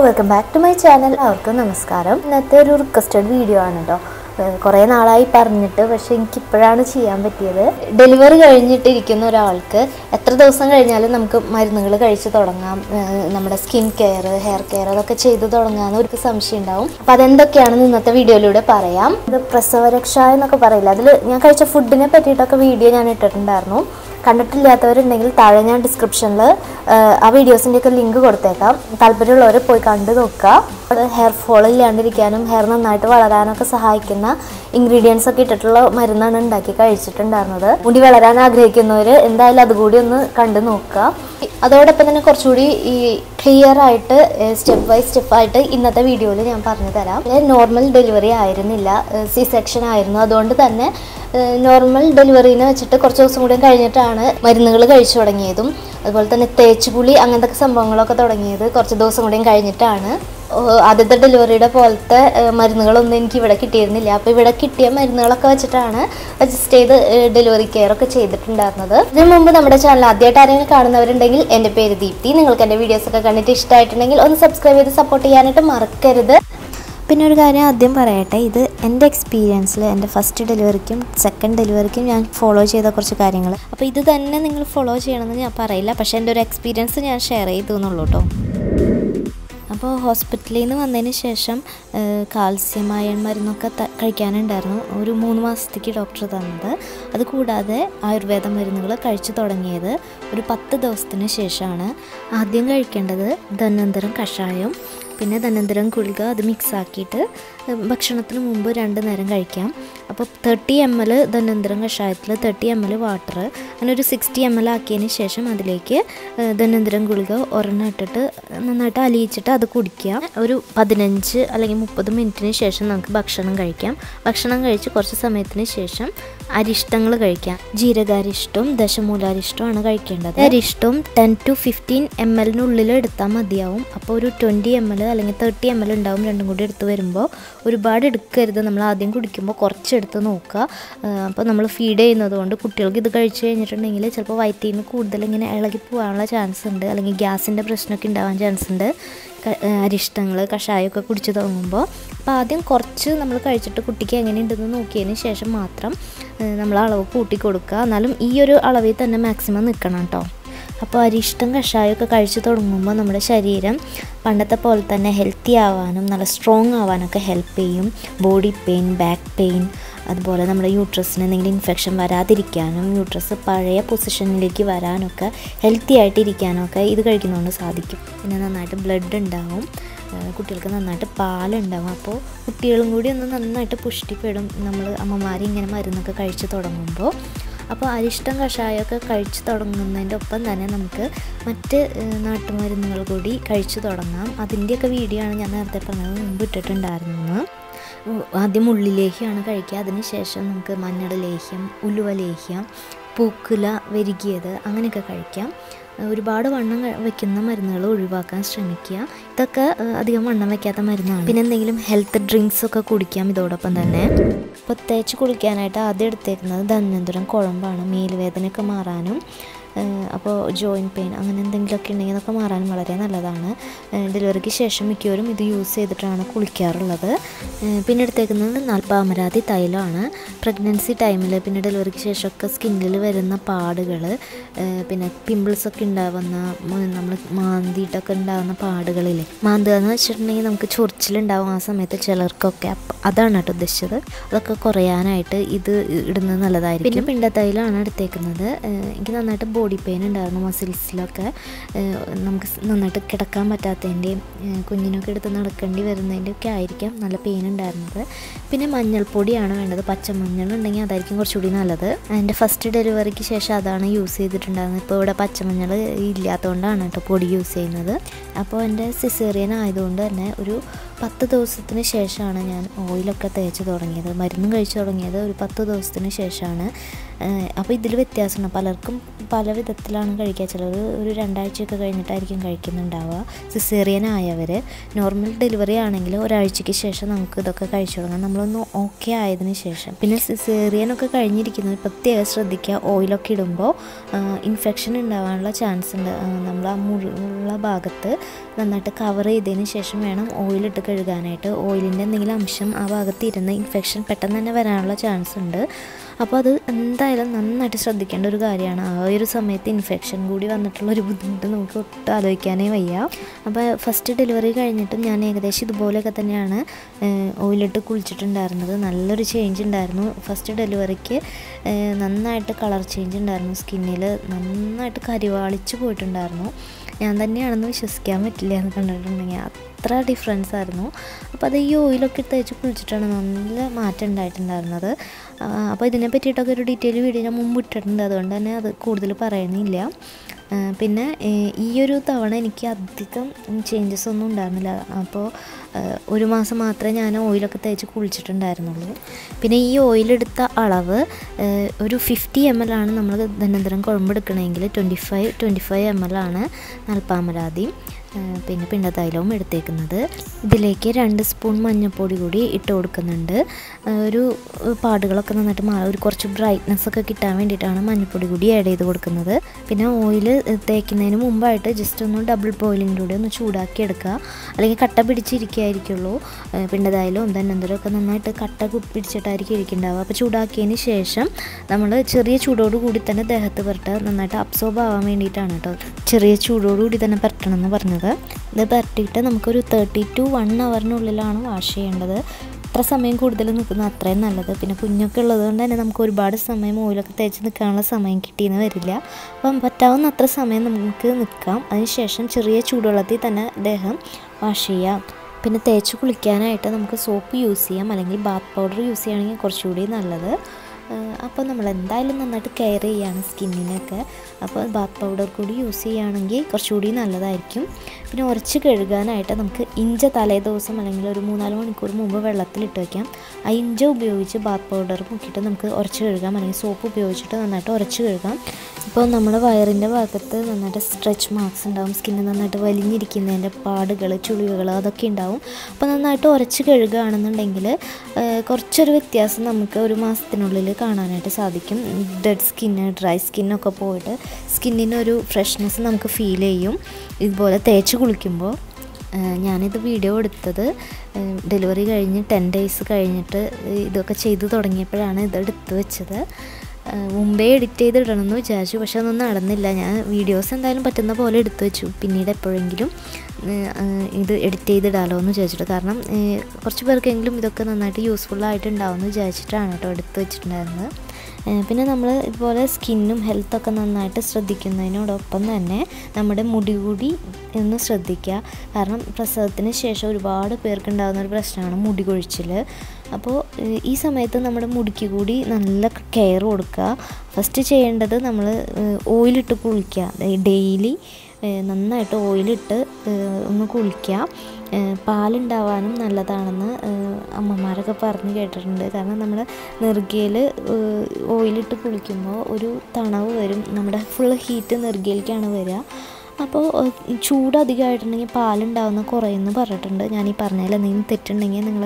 welcome back to my channel അവർക്കും നമസ്കാരം ഇന്നത്തെ ഒരു റിക്വസ്റ്റഡ് വീഡിയോ ആണ് കേട്ടോ കുറേ നാളായി പറഞ്ഞിട്ട് പക്ഷെ എനിക്ക് ഇപ്പോഴാണ് ചെയ്യാൻ പറ്റിയത് ഡെലിവറി കഴിഞ്ഞിട്ടിരിക്കുന്ന ഒരാൾക്ക് എത്ര ദിവസം കഴിഞ്ഞാലും നമുക്ക് മരുന്നുകൾ കഴിച്ച് തുടങ്ങാം ഏഹ് നമ്മുടെ സ്കിൻ കെയർ ഹെയർ കെയർ അതൊക്കെ ചെയ്ത് തുടങ്ങാമെന്ന് ഒരു സംശയം ഉണ്ടാവും അപ്പം അതെന്തൊക്കെയാണെന്ന് ഇന്നത്തെ വീഡിയോയിലൂടെ പറയാം ഇത് പ്രസവരക്ഷ എന്നൊക്കെ പറയില്ല അതിൽ ഞാൻ കഴിച്ച ഫുഡിനെ പറ്റിയിട്ടൊക്കെ വീഡിയോ ഞാൻ ഇട്ടിട്ടുണ്ടായിരുന്നു കണ്ടിട്ടില്ലാത്തവരുണ്ടെങ്കിൽ താഴെ ഞാൻ ഡിസ്ക്രിപ്ഷനിൽ ആ വീഡിയോസിൻ്റെയൊക്കെ ലിങ്ക് കൊടുത്തേക്കാം താല്പര്യമുള്ളവർ പോയി കണ്ടു നോക്കുക ഹെയർ ഫോൾ ഇല്ലാണ്ടിരിക്കാനും ഹെയർ നന്നായിട്ട് വളരാനൊക്കെ സഹായിക്കുന്ന ഇൻഗ്രീഡിയൻസ് ഒക്കെ ഇട്ടിട്ടുള്ള മരുന്നാണ് ഉണ്ടാക്കി കഴിച്ചിട്ടുണ്ടായിരുന്നത് മുടി വളരാൻ ആഗ്രഹിക്കുന്നവർ എന്തായാലും അതുകൂടി ഒന്ന് കണ്ടു നോക്കുക അതോടൊപ്പം തന്നെ കുറച്ചുകൂടി ഈ ക്ലിയർ ആയിട്ട് സ്റ്റെപ്പ് ബൈ സ്റ്റെപ്പ് ആയിട്ട് ഇന്നത്തെ വീഡിയോയിൽ ഞാൻ പറഞ്ഞു തരാം നോർമൽ ഡെലിവറി ആയിരുന്നില്ല സി സെക്ഷൻ ആയിരുന്നു അതുകൊണ്ട് തന്നെ നോർമൽ ഡെലിവറീനെ വെച്ചിട്ട് കുറച്ച് ദിവസം കൂടി കഴിഞ്ഞിട്ടാണ് മരുന്നുകൾ കഴിച്ചു തുടങ്ങിയതും അതുപോലെ തന്നെ തേച്ചുപുളി അങ്ങനത്തെ സംഭവങ്ങളൊക്കെ തുടങ്ങിയത് കുറച്ച് ദിവസം കൂടിയും കഴിഞ്ഞിട്ടാണ് ഓ- ആദ്യത്തെ ഡെലിവറിയുടെ പോലത്തെ ഏഹ്, മരുന്നുകളൊന്നും എനിക്ക് ഇവിടെ കിട്ടിയിരുന്നില്ല അപ്പോൾ ഇവിടെ കിട്ടിയ മരുന്നുകളൊക്കെ വെച്ചിട്ടാണ് അഡ്ജസ്റ്റ് ചെയ്ത് ഡെലിവറി കെയർ ഒക്കെ ചെയ്തിട്ടുണ്ടായിരുന്നത് ഇതിനു മുമ്പ് നമ്മുടെ ചാനൽ ആദ്യമായിട്ട് ആരെങ്കിലും കാണുന്നവരുണ്ടെങ്കിൽ എൻ്റെ പേര് ദീപ്തി നിങ്ങൾക്ക് എൻ്റെ വീഡിയോസ് ഒക്കെ കണ്ടിട്ട് ഇഷ്ടമായിട്ടുണ്ടെങ്കിൽ ഒന്ന് സബ്സ്ക്രൈബ് ചെയ്ത് സപ്പോർട്ട് ചെയ്യാനായിട്ട് മറക്കരുത് പിന്നെ ഒരു കാര്യം ആദ്യം പറയട്ടെ ഇത് എൻ്റെ എക്സ്പീരിയൻസിൽ എൻ്റെ ഫസ്റ്റ് ഡെലിവറിക്കും സെക്കൻഡ് ഡെലിവറിക്കും ഞാൻ ഫോളോ ചെയ്ത കുറച്ച് കാര്യങ്ങൾ അപ്പോൾ ഇത് തന്നെ നിങ്ങൾ ഫോളോ ചെയ്യണമെന്ന് ഞാൻ പറയില്ല പക്ഷേ എൻ്റെ ഒരു എക്സ്പീരിയൻസ് ഞാൻ ഷെയർ ചെയ്തു എന്നുള്ളൂ കേട്ടോ അപ്പോൾ ഹോസ്പിറ്റലിൽ നിന്ന് വന്നതിന് ശേഷം കാൽസ്യം അയൺ മരുന്നൊക്കെ ത- കഴിക്കാനുണ്ടായിരുന്നു ഒരു മൂന്ന് മാസത്തേക്ക് ഡോക്ടർ തന്നത് അതുകൂടാതെ ആയുർവേദ മരുന്നുകൾ കഴിച്ചു തുടങ്ങിയത് ഒരു പത്ത് ദിവസത്തിന് ശേഷമാണ് ആദ്യം കഴിക്കേണ്ടത് ധന്വന്തരം കഷായം പിന്നെ ധന്വന്തരം ഗുളിക അത് മിക്സ് ആക്കിയിട്ട് ഭക്ഷണത്തിന് മുമ്പ് രണ്ട് നേരം കഴിക്കാം അപ്പോൾ തേർട്ടി എം എൽ ധന്വന്തരം കഷായത്തിൽ തേർട്ടി എം എൽ വാട്ടർ അങ്ങനെ ഒരു സിക്സ്റ്റി എം എൽ ആക്കിയതിന് ശേഷം അതിലേക്ക് ഏഹ്, ധന്വന്തരം ഗുളിക ഒരെണ്ണം ഇട്ടിട്ട് നന്നായിട്ട് അലിയിച്ചിട്ട് അത് കുടിക്കുക ഒരു പതിനഞ്ച് അല്ലെങ്കിൽ മുപ്പത് മിനിറ്റിന് ശേഷം നമുക്ക് ഭക്ഷണം കഴിക്കാം ഭക്ഷണം കഴിച്ച് കുറച്ച് സമയത്തിന് ശേഷം അരിഷ്ടങ്ങൾ കഴിക്കാം ജീരകാരിഷ്ടവും ദശമൂലാരിഷ്ടവുമാണ് കഴിക്കേണ്ടത് അരിഷ്ടവും ടെൻ ടു ഫിഫ്റ്റീൻ എം എല്ലിനുള്ളിൽ എടുത്താൽ മതിയാവും അപ്പോൾ ഒരു ട്വൻറ്റി എം എൽ അല്ലെങ്കിൽ തേർട്ടി എം എൽ ഉണ്ടാവും രണ്ടും കൂടി എടുത്ത് വരുമ്പോൾ ഒരുപാട് എടുക്കരുത് നമ്മൾ ആദ്യം കുടിക്കുമ്പോൾ കുറച്ചെടുത്ത് നോക്കുക അപ്പോൾ നമ്മൾ ഫീഡ് ചെയ്യുന്നത് കൊണ്ട് കുട്ടികൾക്ക് ഇത് കഴിച്ചു കഴിഞ്ഞിട്ടുണ്ടെങ്കിൽ ചിലപ്പോൾ വയറ്റിൽ നിന്ന് കൂടുതൽ ഇങ്ങനെ ഇളകി പോകാനുള്ള ചാൻസ് ഉണ്ട് അല്ലെങ്കിൽ ഗ്യാസിൻ്റെ പ്രശ്നമൊക്കെ ഉണ്ടാവാൻ ചാൻസ് ഉണ്ട് ക- ഏഹ് അരിഷ്ടങ്ങൾ കഷായമൊക്കെ കുടിച്ച് തുടങ്ങുമ്പോൾ അപ്പോൾ ആദ്യം കുറച്ച് നമ്മൾ കഴിച്ചിട്ട് കുട്ടിക്ക് എങ്ങനെയുണ്ടെന്ന് നോക്കിയതിന് ശേഷം മാത്രം ഏഹ് നമ്മൾ അളവ് കൂട്ടി കൊടുക്കുക എന്നാലും ഈ ഒരു അളവിൽ തന്നെ മാക്സിമം നിൽക്കണം കേട്ടോ അപ്പോൾ അരിഷ്ടം കഷായമൊക്കെ കഴിച്ച് തുടങ്ങുമ്പോൾ നമ്മുടെ ശരീരം പണ്ടത്തെ പോലെ തന്നെ ഹെൽത്തി ആവാനും നല്ല സ്ട്രോങ് ആവാനൊക്കെ ഹെൽപ്പ് ചെയ്യും ബോഡി പെയിൻ ബാക്ക് പെയിൻ അതുപോലെ നമ്മുടെ യൂട്രസിന് എന്തെങ്കിലും ഇൻഫെക്ഷൻ വരാതിരിക്കാനും യൂട്രസ് പഴയ പൊസിഷനിലേക്ക് വരാനൊക്കെ ഹെൽത്തി ആയിട്ട് ഇരിക്കാനൊക്കെ ഇത് കഴിക്കുന്നതുകൊണ്ട് സാധിക്കും പിന്നെ നന്നായിട്ട് ബ്ലഡ് ഉണ്ടാവും ഏഹ് കുട്ടികൾക്ക് നന്നായിട്ട് പാലുണ്ടാവും അപ്പോൾ കുട്ടികളും കൂടി ഒന്ന് നന്നായിട്ട് പുഷ്ടിപ്പെടും നമ്മൾ അമ്മമാർ ഇങ്ങനെ മരുന്നൊക്കെ കഴിച്ച് തുടങ്ങുമ്പോൾ അപ്പോൾ അരിഷ്ടം കഷായമൊക്കെ കഴിച്ചു തുടങ്ങുന്നതിൻ്റെ ഒപ്പം തന്നെ നമുക്ക് മറ്റ് ഏഹ്, നാട്ടുമരുന്നുകൾ കൂടി കഴിച്ചു തുടങ്ങാം അതിൻ്റെയൊക്കെ വീഡിയോ ആണ് ഞാൻ നേരത്തെ പറഞ്ഞത് മുമ്പ് ഇട്ടിട്ടുണ്ടായിരുന്നു ഉ- ആദ്യം ഉള്ളിലേഹ്യമാണ് കഴിക്കുക അതിന് ശേഷം നമുക്ക് മഞ്ഞൾ ലേഹ്യം ഉലുവ ലേഹ്യം പൂക്കുല വെരുകിയത് അങ്ങനെയൊക്കെ കഴിക്കാം ഏഹ് ഒരുപാട് വണ്ണം ക- വെക്കുന്ന മരുന്നുകൾ ഒഴിവാക്കാൻ ശ്രമിക്കുക ഇതൊക്കെ ഏഹ്, അധികം വണ്ണം വെക്കാത്ത മരുന്നാണ് പിന്നെ എന്തെങ്കിലും ഹെൽത്ത് ഡ്രിങ്ക്സ് ഒക്കെ കുടിക്കാം ഇതോടൊപ്പം തന്നെ ഇപ്പോൾ തേച്ച് കുളിക്കാനായിട്ട് ആദ്യം എടുത്തേക്കുന്നത് ധന്വന്തരം കുഴമ്പാണ് മേലുവേദനയൊക്കെ മാറാനും ഏഹ്, അപ്പോൾ ജോയിൻറ്റ് പെയിൻ അങ്ങനെ എന്തെങ്കിലുമൊക്കെ ഉണ്ടെങ്കിൽ അതൊക്കെ മാറാനും വളരെ നല്ലതാണ് ഏഹ്, ഡെലിവറിക്ക് ശേഷം മിക്കവരും ഇത് യൂസ് ചെയ്തിട്ടാണ് കുളിക്കാറുള്ളത് ഏഹ്, പിന്നെ എടുത്തേക്കുന്നത് നാൽപ്പാമരാതി തൈലമാണ് പ്രഗ്നൻസി ടൈമിൽ പിന്നെ ഡെലിവറിക്ക് ശേഷമൊക്കെ സ്കിന്നിൽ വരുന്ന പാടുകൾ പിന്നെ പിമ്പിൾസൊക്കെ ഉണ്ടാവുന്ന നമ്മൾ മാന്തിയിട്ടൊക്കെ ഉണ്ടാകുന്ന പാടുകളില്ലേ മാന്തുക എന്ന് വെച്ചിട്ടുണ്ടെങ്കിൽ നമുക്ക് ചൊറിച്ചിലുണ്ടാവും ആ സമയത്ത് ചിലർക്കൊക്കെ അപ്പ അതാണ് കേട്ടോ ഉദ്ദേശിച്ചത് അതൊക്കെ കുറയാനായിട്ട് ഇത് ഇടുന്നത് നല്ലതായിരിക്കും പിന്നെ പിണ്ടത്തൈലാണ് എടുത്തേക്കുന്നത് ഏഹ് എനിക്ക് നന്നായിട്ട് ബോഡി പെയിൻ ഉണ്ടായിരുന്നു മസിൽസിലൊക്കെ ഏഹ് നമുക്ക് സ് നന്നായിട്ട് കിടക്കാൻ പറ്റാത്തതിൻ്റെയും ഏഹ് കുഞ്ഞിനൊക്കെ എടുത്ത് നടക്കേണ്ടി വരുന്നതിൻ്റെ ഒക്കെ ആയിരിക്കാം നല്ല പെയിൻ ഉണ്ടായിരുന്നത് പിന്നെ മഞ്ഞൾപ്പൊടിയാണ് വേണ്ടത് പച്ചമഞ്ഞൾ ഉണ്ടെങ്കിൽ അതായിരിക്കും കുറച്ചുകൂടി നല്ലത് എൻ്റെ ഫസ്റ്റ് ഡെലിവറിക്ക് ശേഷം അതാണ് യൂസ് ചെയ്തിട്ടുണ്ടായിരുന്നത് ഇപ്പോൾ ഇവിടെ പച്ചമഞ്ഞൾ ഇല്ലാത്തതുകൊണ്ടാണ് കേട്ടോ പൊടി യൂസ് ചെയ്യുന്നത് അപ്പോൾ എൻ്റെ സിസേറിയൻ ആയതുകൊണ്ട് തന്നെ ഒരു പത്ത് ദിവസത്തിന് ശേഷമാണ് ഞാൻ ഓയിലൊക്കെ തേച്ച് തുടങ്ങിയത് മരുന്നും കഴിച്ചു തുടങ്ങിയത് ഒരു പത്ത് ദിവസത്തിന് ശേഷമാണ് അപ്പോൾ ഇതിൽ വ്യത്യാസമുണ്ട് പലർക്കും പല വിധത്തിലാണ് കഴിക്കുക ചിലർ ഒരു രണ്ടാഴ്ചയൊക്കെ കഴിഞ്ഞിട്ടായിരിക്കും കഴിക്കുന്നുണ്ടാവുക സിസേറിയൻ ആയവർ നോർമൽ ഡെലിവറി ആണെങ്കിൽ ഒരാഴ്ചയ്ക്ക് ശേഷം നമുക്ക് ഇതൊക്കെ കഴിച്ചു തുടങ്ങാം നമ്മളൊന്ന് ഓക്കെ ആയതിനു ശേഷം പിന്നെ സിസേറിയൻ ഒക്കെ കഴിഞ്ഞിരിക്കുന്നത് പ്രത്യേകം ശ്രദ്ധിക്കുക ഓയിലൊക്കെ ഇടുമ്പോൾ ഇൻഫെക്ഷൻ ഉണ്ടാവാനുള്ള ചാൻസ് ഉണ്ട് ആ, നമ്മൾ ആ മുറിവുള്ള ഭാഗത്ത് നന്നായിട്ട് കവർ ചെയ്തതിന് ശേഷം വേണം ഓയിലിട്ട് കഴുകാനായിട്ട് ഓയിലിൻ്റെ എന്തെങ്കിലും അംശം ആ ഭാഗത്ത് ഇരുന്ന് ഇൻഫെക്ഷൻ പെട്ടെന്ന് തന്നെ വരാനുള്ള ചാൻസ് ഉണ്ട് അപ്പോൾ അത് എന്തായാലും നന്നായിട്ട് ശ്രദ്ധിക്കേണ്ട ഒരു കാര്യമാണ് ആ ഒരു സമയത്ത് ഇൻഫെക്ഷൻ കൂടി വന്നിട്ടുള്ള ഒരു ബുദ്ധിമുട്ട് നമുക്ക് ഒട്ടും ആലോചിക്കാനേ വയ്യ അപ്പോൾ ഫസ്റ്റ് ഡെലിവറി കഴിഞ്ഞിട്ടും ഞാൻ ഏകദേശം ഇതുപോലെയൊക്കെ തന്നെയാണ് ഏഹ്, ഓയിലിട്ട് കുളിച്ചിട്ടുണ്ടായിരുന്നത് നല്ലൊരു ചേഞ്ച് ഉണ്ടായിരുന്നു ഫസ്റ്റ് ഡെലിവറിക്ക് ഏഹ്, നന്നായിട്ട് കളർ ചേഞ്ച് ഉണ്ടായിരുന്നു സ്കിന്നിൽ നന്നായിട്ട് കരിവാളിച്ച് പോയിട്ടുണ്ടായിരുന്നു ഞാൻ തന്നെയാണെന്ന് വിശ്വസിക്കാൻ പറ്റില്ല എന്ന് കണ്ടിട്ടുണ്ടെങ്കിൽ അത്ര ഡിഫറൻസ് ആയിരുന്നു അപ്പോൾ അത് ഈ ഓയിലൊക്കെ തേച്ച് കുളിച്ചിട്ടാണ് നല്ല മാറ്റം ഉണ്ടായിട്ടുണ്ടായിരുന്നത് ആ, അപ്പോൾ ഇതിനെ പറ്റിയിട്ടൊക്കെ ഒരു ഡീറ്റെയിൽ വീഡിയോ ഞാൻ മുമ്പ് ഇട്ടിട്ടുണ്ട് അതുകൊണ്ട് തന്നെ അത് കൂടുതൽ പറയുന്നില്ല ആ, പിന്നെ ഏ, ഈ ഒരു തവണ എനിക്ക് അധികം ചേഞ്ചസ് ഒന്നും ഉണ്ടായിരുന്നില്ല അപ്പോൾ ആ, ഒരു മാസം മാത്രമേ ഞാൻ ഓയിലൊക്കെ തേച്ച് കുളിച്ചിട്ടുണ്ടായിരുന്നുള്ളൂ പിന്നെ ഈ ഓയിലെടുത്ത അളവ് ഏ, ഒരു ഫിഫ്റ്റി എം എൽ ആണ് നമ്മൾ ദനന്തരം കുഴമ്പെടുക്കണമെങ്കിൽ twenty five twenty five M L ആണ് നൽപ്പാമരാതിയും ആ, പിന്നെ പിണ്ടതൈലവും എടുത്തേക്കുന്നത് ഇതിലേക്ക് രണ്ട് സ്പൂൺ മഞ്ഞൾപ്പൊടി കൂടി ഇട്ട് കൊടുക്കുന്നുണ്ട് ആ, ഒരു പാടുകളൊക്കെ നന്നായിട്ട് മാറി ഒരു കുറച്ച് ബ്രൈറ്റ്നസ് ഒക്കെ കിട്ടാൻ വേണ്ടിയിട്ടാണ് മഞ്ഞൾപ്പൊടി കൂടി ആഡ് ചെയ്ത് കൊടുക്കുന്നത് പിന്നെ ഓയിൽ തേക്കുന്നതിന് മുമ്പായിട്ട് ജസ്റ്റ് ഒന്ന് ഡബിൾ ബോയിലിങ്ങിലൂടെ ഒന്ന് ചൂടാക്കി എടുക്കുക അല്ലെങ്കിൽ കട്ട പിടിച്ചിരിക്കുകയായിരിക്കുള്ളൂ ആ, പിണ്ടതായാലും ധനന്തരം ഒക്കെ നന്നായിട്ട് കട്ട കു- പിടിച്ചിട്ടായിരിക്കും ഇരിക്കുന്നുണ്ടാവുക അപ്പോൾ ചൂടാക്കിയതിന് ശേഷം നമ്മൾ ചെറിയ ചൂടോട് കൂടി തന്നെ ദേഹത്ത് പുരട്ടുക നന്നായിട്ട് അബ്സോർബ് ആവാൻ വേണ്ടിയിട്ടാണ് കേട്ടോ ചെറിയ ചൂടോട് കൂടി തന്നെ പുരട്ടണം എന്ന് പറഞ്ഞത് ഇത് പുരട്ടിയിട്ട് നമുക്കൊരു തേർട്ടി ടു വൺ അവറിനുള്ളിലാണ് വാഷ് ചെയ്യേണ്ടത് എത്ര സമയം കൂടുതൽ നിൽക്കുന്നത് അത്രയും നല്ലത് പിന്നെ കുഞ്ഞൊക്കെ ഉള്ളത് കൊണ്ട് തന്നെ നമുക്ക് ഒരുപാട് സമയം ഓയിലൊക്കെ തേച്ച് നിൽക്കാനുള്ള സമയം കിട്ടിയെന്ന് വരില്ല അപ്പം പറ്റാവുന്ന അത്ര സമയം നമുക്ക് നിൽക്കാം അതിനുശേഷം ചെറിയ ചൂടുവെള്ളത്തിൽ തന്നെ ദേഹം വാഷ് ചെയ്യാം പിന്നെ തേച്ച് കുളിക്കാനായിട്ട് നമുക്ക് സോപ്പ് യൂസ് ചെയ്യാം അല്ലെങ്കിൽ ബാത്ത് പൗഡർ യൂസ് ചെയ്യുകയാണെങ്കിൽ കുറച്ചുകൂടി നല്ലത് അപ്പോൾ നമ്മൾ എന്തായാലും നന്നായിട്ട് കെയർ ചെയ്യുകയാണ് സ്കിന്നിനൊക്കെ അപ്പോൾ ബാത്ത് പൗഡർ കൂടി യൂസ് ചെയ്യുകയാണെങ്കിൽ കുറച്ചുകൂടി നല്ലതായിരിക്കും പിന്നെ ഉരച്ച് കഴുകാനായിട്ട് നമുക്ക് ഇഞ്ച തലേ ദിവസം അല്ലെങ്കിൽ ഒരു മൂന്നാല് മണിക്കൂർ മുമ്പ് വെള്ളത്തിലിട്ട് വയ്ക്കാം ആ ഇഞ്ച ഉപയോഗിച്ച് ബാത്ത് പൗഡർ മുക്കിയിട്ട് നമുക്ക് ഉരച്ച് കഴുകാം അല്ലെങ്കിൽ സോപ്പ് ഉപയോഗിച്ചിട്ട് നന്നായിട്ട് ഉരച്ച് കഴുകാം ഇപ്പോൾ നമ്മുടെ വയറിൻ്റെ ഭാഗത്ത് നന്നായിട്ട് സ്ട്രെച്ച് മാർക്സ് ഉണ്ടാവും സ്കിന്ന് നന്നായിട്ട് വലിഞ്ഞിരിക്കുന്നതിൻ്റെ പാടുകൾ ചുളിവുകൾ അതൊക്കെ ഉണ്ടാവും അപ്പോൾ നന്നായിട്ട് ഉരച്ച് കഴുകുകയാണെന്നുണ്ടെങ്കിൽ ഏഹ്, കുറച്ചൊരു വ്യത്യാസം നമുക്ക് ഒരു മാസത്തിനുള്ളിൽ കാണാനായിട്ട് സാധിക്കും ഡെഡ് സ്കിന്ന് ഡ്രൈ സ്കിന്നൊക്കെ പോയിട്ട് സ്കിന്നിനൊരു ഫ്രഷ്നെസ് നമുക്ക് ഫീൽ ചെയ്യും ഇതുപോലെ തേച്ച് കുളിക്കുമ്പോൾ ഏഹ് ഞാനിത് വീഡിയോ എടുത്തത് ഏഹ് ഡെലിവറി കഴിഞ്ഞ് ടെൻ ഡേയ്സ് കഴിഞ്ഞിട്ട് ഇതൊക്കെ ചെയ്തു തുടങ്ങിയപ്പോഴാണ് ഇത് എടുത്തു വെച്ചത് ഏഹ് മുമ്പേ എഡിറ്റ് ചെയ്ത് ഇടണമെന്ന് വിചാരിച്ചു പക്ഷെ അതൊന്നും നടന്നില്ല ഞാൻ വീഡിയോസ് എന്തായാലും പറ്റുന്ന പോലെ എടുത്തു വെച്ചു പിന്നീട് എപ്പോഴെങ്കിലും ഏഹ് ഏഹ് ഇത് എഡിറ്റ് ചെയ്തിടാലോ എന്ന് വിചാരിച്ചിട്ട് കാരണം ഏഹ് കുറച്ച് പേർക്കെങ്കിലും ഇതൊക്കെ നന്നായിട്ട് യൂസ്ഫുൾ ആയിട്ടുണ്ടാവും എന്ന് വിചാരിച്ചിട്ടാണ് കേട്ടോ എടുത്തു വെച്ചിട്ടുണ്ടായിരുന്നത് ഏഹ് പിന്നെ നമ്മൾ ഇതുപോലെ സ്കിന്നും ഹെൽത്തൊക്കെ നന്നായിട്ട് ശ്രദ്ധിക്കുന്നതിനോടൊപ്പം തന്നെ നമ്മുടെ മുടി കൂടി ഒന്ന് ശ്രദ്ധിക്കുക കാരണം പ്രസവത്തിന് ശേഷം ഒരുപാട് പേർക്ക് ഉണ്ടാകുന്ന ഒരു പ്രശ്നമാണ് മുടി കൊഴിച്ചിൽ അപ്പോൾ ഏഹ് ഈ സമയത്ത് നമ്മുടെ മുടിക്ക് കൂടി നല്ല കെയർ കൊടുക്കുക ഫസ്റ്റ് ചെയ്യേണ്ടത് നമ്മൾ ഓയിലിട്ട് കുളിക്കുക ഡെയിലി നന്നായിട്ട് ഓയിലിട്ട് ഏഹ് ഒന്ന് കുളിക്കുക ഏഹ് പാലുണ്ടാവാനും നല്ലതാണെന്ന് ഏഹ് അമ്മമാരൊക്കെ പറഞ്ഞ് കേട്ടിട്ടുണ്ട് കാരണം നമ്മൾ നെറുകയിൽ ഓയിലിട്ട് കുളിക്കുമ്പോൾ ഒരു തണവ് വരും നമ്മുടെ ഫുൾ ഹീറ്റ് നെറുകയിലേക്കാണ് വരിക അപ്പോൾ ഏഹ് ചൂട് അധികമായിട്ടുണ്ടെങ്കിൽ പാലുണ്ടാവുന്ന കുറയുമെന്ന് പറഞ്ഞിട്ടുണ്ട് ഞാൻ ഈ പറഞ്ഞതിൽ എന്തെങ്കിലും തെറ്റുണ്ടെങ്കിൽ നിങ്ങൾ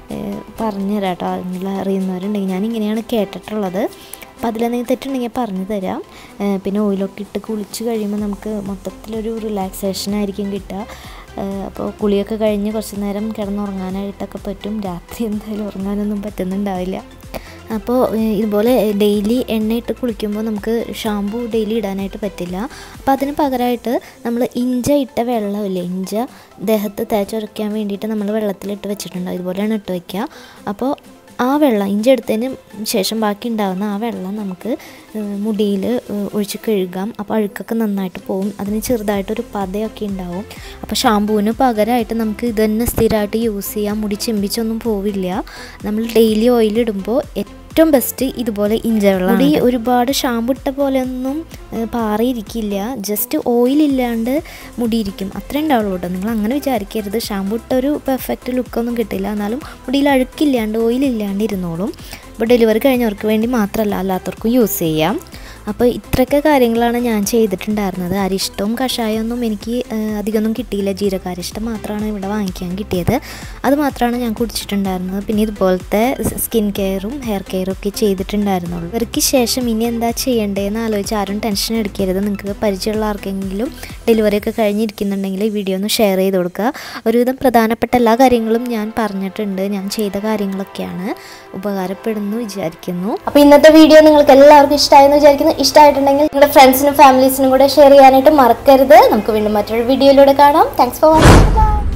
പറഞ്ഞു തരാം കേട്ടോ നിങ്ങൾ അറിയുന്നവരുണ്ടെങ്കിൽ ഞാൻ ഇങ്ങനെയാണ് കേട്ടിട്ടുള്ളത് അപ്പോൾ അതിലെന്തെങ്കിലും തെറ്റുണ്ടെങ്കിൽ പറഞ്ഞു തരാം ഏഹ് പിന്നെ ഓയിലൊക്കെ ഇട്ട് കുളിച്ച് കഴിയുമ്പോൾ നമുക്ക് മൊത്തത്തിലൊരു റിലാക്സേഷൻ ആയിരിക്കും കിട്ടുക ഏഹ് അപ്പോൾ കുളിയൊക്കെ കഴിഞ്ഞ് കുറച്ച് നേരം കിടന്നുറങ്ങാനായിട്ടൊക്കെ പറ്റും രാത്രി എന്തായാലും ഉറങ്ങാനൊന്നും പറ്റുന്നുണ്ടാവില്ല അപ്പോൾ ഏഹ് ഇതുപോലെ ഡെയിലി എണ്ണയിട്ട് കുളിക്കുമ്പോൾ നമുക്ക് ഷാമ്പു ഡെയിലി ഇടാനായിട്ട് പറ്റില്ല അപ്പോൾ അതിന് പകരമായിട്ട് നമ്മൾ ഇഞ്ച ഇട്ട വെള്ളമില്ലേ ഇഞ്ച ദേഹത്ത് തേച്ചൊരയ്ക്കാൻ വേണ്ടിയിട്ട് നമ്മൾ വെള്ളത്തിലിട്ട് വെച്ചിട്ടുണ്ട് ഇതുപോലെയാണ് ഇട്ട് വയ്ക്കുക അപ്പോൾ ആ വെള്ളം ഇഞ്ചി എടുത്തതിന് ശേഷം ബാക്കി ഉണ്ടാകുന്ന ആ വെള്ളം നമുക്ക് മുടിയിൽ ഒഴിച്ച് കഴുകാം അപ്പോൾ അഴുക്കൊക്കെ നന്നായിട്ട് പോകും അതിന് ചെറുതായിട്ടൊരു പതയൊക്കെ ഉണ്ടാവും അപ്പോൾ ഷാമ്പൂവിന് പകരമായിട്ട് നമുക്ക് ഇത് തന്നെ സ്ഥിരമായിട്ട് യൂസ് ചെയ്യാം മുടി ചെമ്പിച്ചൊന്നും പോവില്ല നമ്മൾ ഡെയിലി ഓയിൽ ഇടുമ്പോൾ ഏറ്റവും ബെസ്റ്റ് ഇതുപോലെ ഇഞ്ചവെള്ളം മുടി ഒരുപാട് ഷാമ്പു ഇട്ട പോലെ ഒന്നും ഏഹ്, പാറിയിരിക്കില്ല ജസ്റ്റ് ഓയിൽ ഇല്ലാണ്ട് മുടി ഇരിക്കും അത്രേ ഉണ്ടാവുള്ളൂ കേട്ടോ നിങ്ങൾ അങ്ങനെ വിചാരിക്കരുത് ഷാമ്പു ഇട്ട ഒരു പെർഫെക്റ്റ് ലുക്കൊന്നും കിട്ടില്ല എന്നാലും മുടിയിൽ അഴുക്കില്ലാണ്ട് ഓയിൽ ഇല്ലാണ്ട് ഇരുന്നോളും അപ്പോൾ ഡെലിവറി കഴിഞ്ഞവർക്ക് വേണ്ടി മാത്രമല്ല അല്ലാത്തവർക്കും യൂസ് ചെയ്യാം അപ്പോൾ ഇത്രയൊക്കെ കാര്യങ്ങളാണ് ഞാൻ ചെയ്തിട്ടുണ്ടായിരുന്നത് അരിഷ്ടവും കഷായമൊന്നും എനിക്ക് ആ, അധികമൊന്നും കിട്ടിയില്ല ജീരകാരിഷ്ടം മാത്രമാണ് ഇവിടെ വാങ്ങിക്കാൻ കിട്ടിയത് അത് മാത്രമാണ് ഞാൻ കുടിച്ചിട്ടുണ്ടായിരുന്നത് പിന്നെ ഇതുപോലത്തെ സ്കിൻ കെയറും ഹെയർ കെയറും ഒക്കെ ചെയ്തിട്ടുണ്ടായിരുന്നുള്ളൂ ഇവർക്ക് ശേഷം ഇനി എന്താ ചെയ്യേണ്ടതെന്ന് ആലോചിച്ച് ആരും ടെൻഷൻ എടുക്കരുത് നിങ്ങൾക്ക് പരിചയമുള്ള ആർക്കെങ്കിലും ഡെലിവറി ഒക്കെ കഴിഞ്ഞിരിക്കുന്നുണ്ടെങ്കിൽ ഈ വീഡിയോ ഒന്ന് ഷെയർ ചെയ്ത് കൊടുക്കുക ഒരുവിധം പ്രധാനപ്പെട്ട എല്ലാ കാര്യങ്ങളും ഞാൻ പറഞ്ഞിട്ടുണ്ട് ഞാൻ ചെയ്ത കാര്യങ്ങളൊക്കെയാണ് ഉപകാരപ്പെടുന്നു വിചാരിക്കുന്നു അപ്പോൾ ഇന്നത്തെ വീഡിയോ നിങ്ങൾക്ക് എല്ലാവർക്കും ഇഷ്ടമായെന്ന് വിചാരിക്കുന്നു ഇഷ്ടമായിട്ടുണ്ടെങ്കിൽ നിങ്ങളുടെ ഫ്രണ്ട്സിനും ഫാമിലീസിനും കൂടെ ഷെയർ ചെയ്യാനായിട്ട് മറക്കരുത് നമുക്ക് വീണ്ടും മറ്റൊരു വീഡിയോയിലൂടെ കാണാം താങ്ക്സ് ഫോർ വാച്ചിങ്